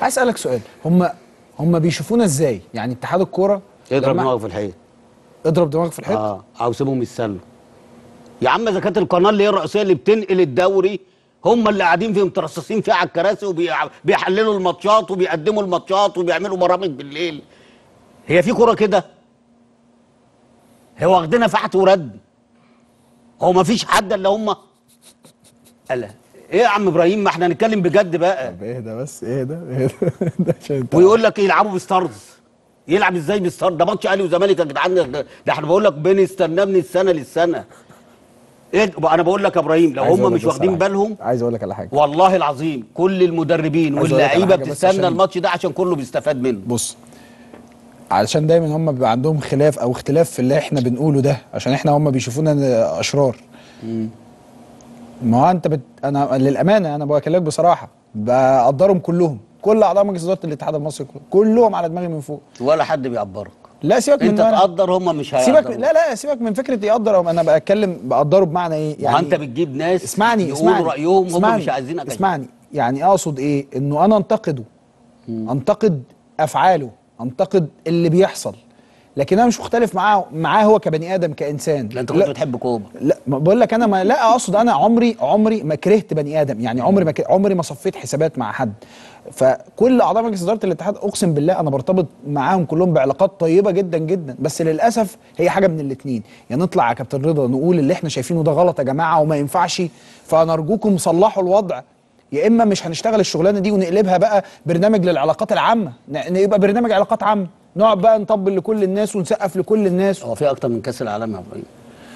عايز اسالك سؤال هم هم بيشوفونا ازاي يعني اتحاد الكوره اضرب لما- دماغك في الحيط اضرب دماغك في الحيط اه او سيبهم يتسلوا يا عم اذا كانت القناه اللي هي الرئيسيه اللي بتنقل الدوري هم اللي قاعدين فيه مترصصين فيه على الكراسي وبيحللوا الماتشات وبيقدموا الماتشات وبيعملوا برامج بالليل هي في كوره كده هو واخدينها فحت ورد هو ما فيش حد الا هم الا ايه يا عم ابراهيم ما احنا نتكلم بجد بقى طب اهدى بس اهدى اهدى ده عشان انت ويقول لك يلعبوا بستارز يلعب ازاي بستارز ده ماتش اهلي وزمالك يا جدعان ده ده احنا بقول لك بنستناه من السنه للسنه ايه انا بقول لك يا ابراهيم لو عايز هم أقول لك مش بس واخدين على حاجة. بالهم عايز اقول لك على حاجه والله العظيم كل المدربين عايز أقول لك على واللعيبه حاجة بس بتستنى عشان- الماتش ده عشان كله بيستفاد منه بص علشان دايما هم بيبقى عندهم خلاف او اختلاف في اللي احنا بنقوله ده عشان احنا هم بيشوفونا اشرار ما هو انت بت... انا للامانه انا بكلمك بصراحه بقدرهم كلهم كل اعضاء مجلس اداره الاتحاد المصري كله. كلهم على دماغي من فوق ولا حد بيعبرك لا سيبك من انت إن أنا- تقدر هم مش سيبك هيقدروا لا لا سيبك من فكره يقدر أو انا بتكلم بقدره بمعنى ايه يعني يعني انت بتجيب ناس اسمعني يقولوا اسمعني رايهم هم اسمعني مش عايزين أكل. اسمعني يعني اقصد ايه انه انا انتقده انتقد افعاله انتقد اللي بيحصل لكن انا مش مختلف معاه معاه هو كبني ادم كانسان لا انت كنت بتحب كوبا لا ما بقول لك انا ما لا اقصد انا عمري عمري ما كرهت بني ادم يعني عمري ما ك- عمري ما صفيت حسابات مع حد فكل اعضاء مجلس اداره الاتحاد اقسم بالله انا برتبط معاهم كلهم بعلاقات طيبه جدا جدا بس للاسف هي حاجه من الاثنين يا نطلع يا كابتن رضا نقول اللي احنا شايفينه ده غلط يا جماعه وما ينفعش فنرجوكم صلحوا الوضع يا اما مش هنشتغل الشغلانه دي ونقلبها بقى برنامج للعلاقات العامه ن- يبقى برنامج علاقات عامه نقعد بقى نطبل لكل الناس ونسقف لكل الناس هو في اكتر من كاس العالم يا ابراهيم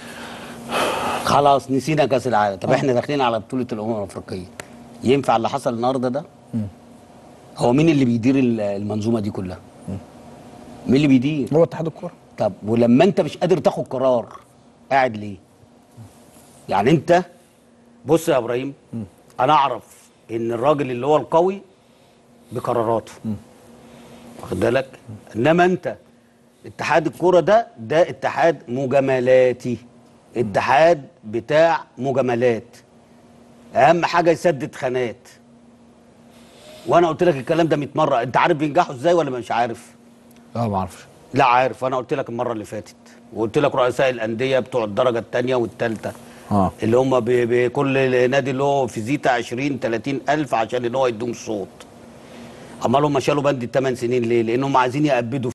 خلاص نسينا كاس العالم طب احنا داخلين على بطوله الامم الافريقيه ينفع اللي حصل النهارده ده هو مين اللي بيدير ال- المنظومه دي كلها مين اللي بيدير هو اتحاد الكوره طب ولما انت مش قادر تاخد قرار قاعد ليه يعني انت بص يا ابراهيم انا اعرف ان الراجل اللي هو القوي بقراراته واخد بالك انما انت اتحاد الكوره ده ده اتحاد مجاملاتي اتحاد بتاع مجاملات اهم حاجه يسدد خانات وانا قلت لك الكلام ده 100 مره انت عارف بينجحوا ازاي ولا مش عارف لا ما اعرفش لا عارف انا قلت لك المره اللي فاتت وقلت لك رؤساء الانديه بتوع الدرجه الثانيه والثالثه اه اللي هم ب- بكل نادي اللي هو في زيتا 20 30 الف عشان ان هو يدوم صوت امال هم شالوا بند الثمان سنين ليه لانهم عايزين يأبدوا